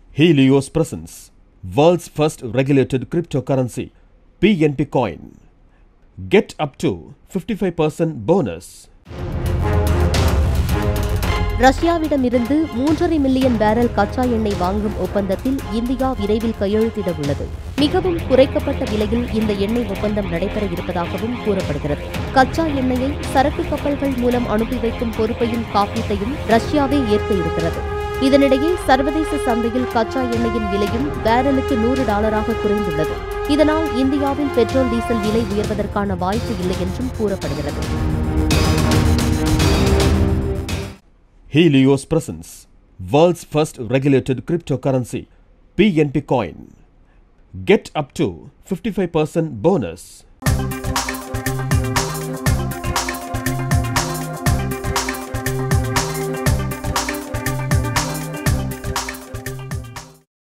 Helios presents world's first regulated cryptocurrency, PNP Coin. Get up to 55% bonus. ரஷ்யாவிடமிருந்து மூன்றரை million barrel கச்சா எண்ணெய் வாங்கும் ஒப்பந்தத்தில் இந்தியா விரைவில் கையெழுத்திட உள்ளது மிகவும் குறைக்கப்பட்ட விலையில் இந்த எண்ணெய் ஒப்பந்தம் நடைபெற இருப்பதாகவும் கூறப்படுகிறது கச்சா எண்ணெயை சரக்கு கப்பல்கள் மூலம் அனுப்பி வைக்கும் பொறுப்பையும் காப்பீட்டையும் ரஷ்யாவே ஏற்க இருக்கிறது இதனிடையே சர்வதேச சந்தையில் கச்சா எண்ணெயின் விலையும் பேரலுக்கு நூறு டாலராக குறைந்துள்ளது இதனால் இந்தியாவில் பெட்ரோல் டீசல் விலை உயர்வதற்கான வாய்ப்பு இல்லை என்றும் கூறப்படுகிறது Helios presents world's first regulated cryptocurrency, PNP Coin. Get up to 55% bonus.